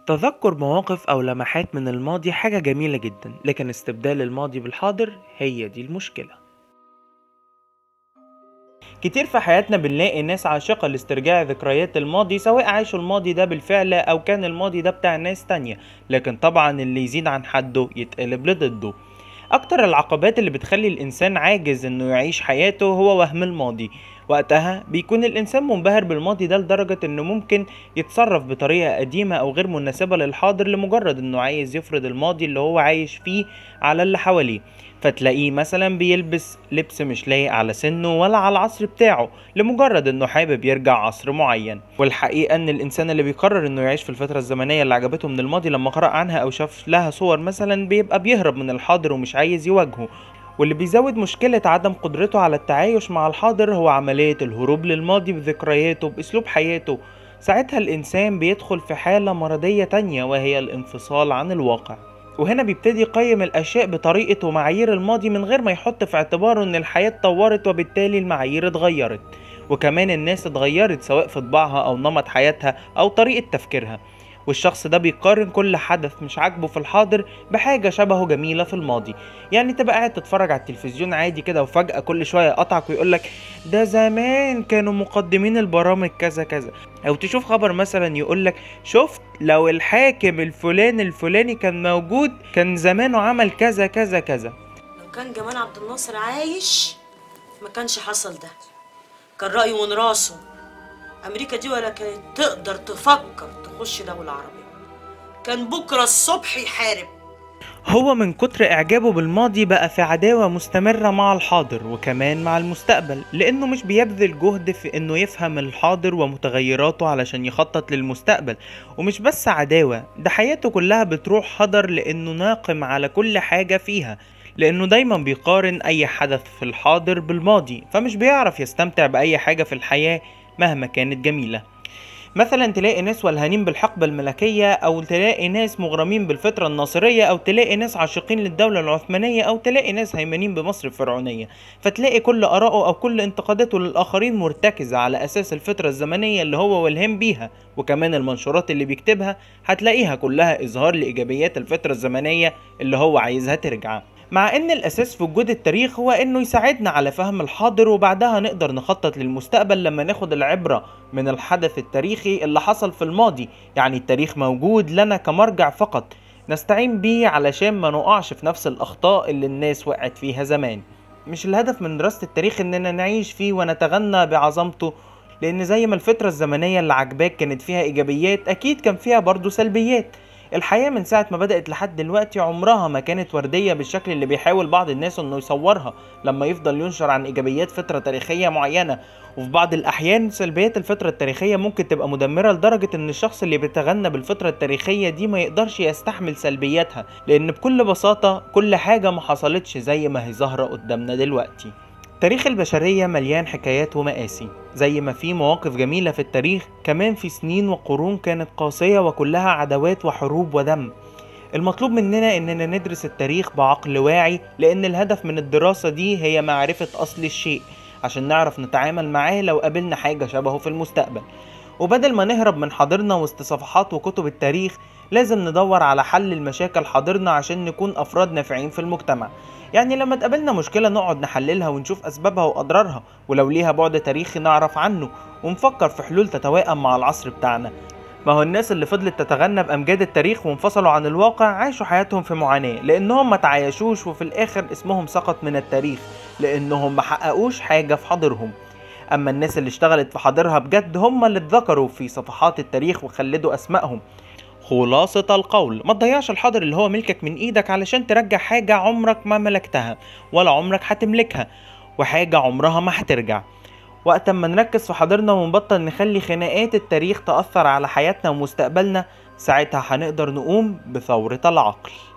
تذكر مواقف أو لمحات من الماضي حاجة جميلة جدا لكن استبدال الماضي بالحاضر هي دي المشكلة كتير في حياتنا بنلاقي ناس عاشقة لاسترجاع ذكريات الماضي سواء عاشوا الماضي ده بالفعل أو كان الماضي ده بتاع ناس تانية لكن طبعا اللي يزيد عن حده يتقلب لضده أكتر العقبات اللي بتخلي الإنسان عاجز إنه يعيش حياته هو وهم الماضي وقتها بيكون الإنسان منبهر بالماضي ده لدرجة إنه ممكن يتصرف بطريقة قديمة أو غير مناسبة للحاضر لمجرد إنه عايز يفرض الماضي اللي هو عايش فيه على اللي حواليه فتلاقيه مثلا بيلبس لبس مش لايق على سنه ولا على العصر بتاعه لمجرد انه حابب يرجع عصر معين والحقيقة ان الانسان اللي بيقرر انه يعيش في الفترة الزمنية اللي عجبته من الماضي لما قرأ عنها او شاف لها صور مثلا بيبقى بيهرب من الحاضر ومش عايز يواجهه واللي بيزود مشكلة عدم قدرته على التعايش مع الحاضر هو عملية الهروب للماضي بذكرياته بأسلوب حياته ساعتها الإنسان بيدخل في حالة مرضية تانية وهي الانفصال عن الواقع وهنا بيبتدي يقيم الأشياء بطريقة ومعايير الماضي من غير ما يحط في اعتباره إن الحياة اتطورت وبالتالي المعايير اتغيرت وكمان الناس اتغيرت سواء في طباعها أو نمط حياتها أو طريقة تفكيرها والشخص ده بيقارن كل حدث مش عاجبه في الحاضر بحاجة شبهه جميلة في الماضي يعني تبقى قاعد تتفرج على التلفزيون عادي كده وفجأة كل شوية يقطعك ويقولك ده زمان كانوا مقدمين البرامج كذا كذا او تشوف خبر مثلا يقولك شفت لو الحاكم الفلاني الفلاني كان موجود كان زمانه عمل كذا كذا كذا لو كان جمال عبد الناصر عايش ما كانش حصل ده كان رأيه من راسه أمريكا دي ولا كانت تقدر تفكر تخش دولة عربية كان بكرة الصبح يحارب هو من كتر إعجابه بالماضي بقى في عداوة مستمرة مع الحاضر وكمان مع المستقبل لأنه مش بيبذل جهد في إنه يفهم الحاضر ومتغيراته علشان يخطط للمستقبل ومش بس عداوة ده حياته كلها بتروح حضر لأنه ناقم على كل حاجة فيها لأنه دايما بيقارن أي حدث في الحاضر بالماضي فمش بيعرف يستمتع بأي حاجة في الحياة مهما كانت جميلة مثلا تلاقي ناس ولهانين بالحقبة الملكية أو تلاقي ناس مغرمين بالفترة الناصرية أو تلاقي ناس عاشقين للدولة العثمانية أو تلاقي ناس هيمنين بمصر الفرعونية فتلاقي كل آراءه أو كل انتقاداته للآخرين مرتكزة على أساس الفترة الزمنية اللي هو والهم بيها وكمان المنشورات اللي بيكتبها هتلاقيها كلها إظهار لإيجابيات الفترة الزمنية اللي هو عايزها ترجع مع ان الاساس في وجود التاريخ هو انه يساعدنا على فهم الحاضر وبعدها نقدر نخطط للمستقبل لما ناخد العبرة من الحدث التاريخي اللي حصل في الماضي يعني التاريخ موجود لنا كمرجع فقط نستعين بيه علشان ما نقعش في نفس الاخطاء اللي الناس وقعت فيها زمان مش الهدف من دراسة التاريخ اننا نعيش فيه ونتغنى بعظمته لان زي ما الفترة الزمنية اللي عجباك كانت فيها ايجابيات اكيد كان فيها برضو سلبيات الحياة من ساعة ما بدأت لحد دلوقتي عمرها ما كانت وردية بالشكل اللي بيحاول بعض الناس انه يصورها لما يفضل ينشر عن ايجابيات فترة تاريخية معينة وفي بعض الاحيان سلبيات الفترة التاريخية ممكن تبقى مدمرة لدرجة ان الشخص اللي بيتغنى بالفترة التاريخية دي ما يقدرش يستحمل سلبياتها لان بكل بساطة كل حاجة ما حصلتش زي ما هي ظاهرة قدامنا دلوقتي تاريخ البشرية مليان حكايات ومآسي زي ما في مواقف جميلة في التاريخ كمان في سنين وقرون كانت قاسية وكلها عداوات وحروب ودم المطلوب مننا اننا ندرس التاريخ بعقل واعي لان الهدف من الدراسة دي هي معرفة اصل الشيء عشان نعرف نتعامل معاه لو قابلنا حاجة شبهه في المستقبل وبدل ما نهرب من حاضرنا وسط صفحات وكتب التاريخ لازم ندور على حل المشاكل حاضرنا عشان نكون افراد نافعين في المجتمع يعني لما تقابلنا مشكلة نقعد نحللها ونشوف أسبابها وأضرارها ولو ليها بعد تاريخي نعرف عنه ونفكر في حلول تتوائم مع العصر بتاعنا ما هو الناس اللي فضلت تتغنى بأمجاد التاريخ وانفصلوا عن الواقع عاشوا حياتهم في معاناة لأنهم ما تعايشوش وفي الآخر اسمهم سقط من التاريخ لأنهم ما حققوش حاجة في حاضرهم أما الناس اللي اشتغلت في حاضرها بجد هم اللي اتذكروا في صفحات التاريخ وخلدوا أسمائهم خلاصة القول ما تضيعش الحاضر اللي هو ملكك من ايدك علشان ترجع حاجة عمرك ما ملكتها ولا عمرك هتملكها وحاجة عمرها ما هترجع وقت ما نركز في حاضرنا ونبطل نخلي خناقات التاريخ تأثر على حياتنا ومستقبلنا ساعتها هنقدر نقوم بثورة العقل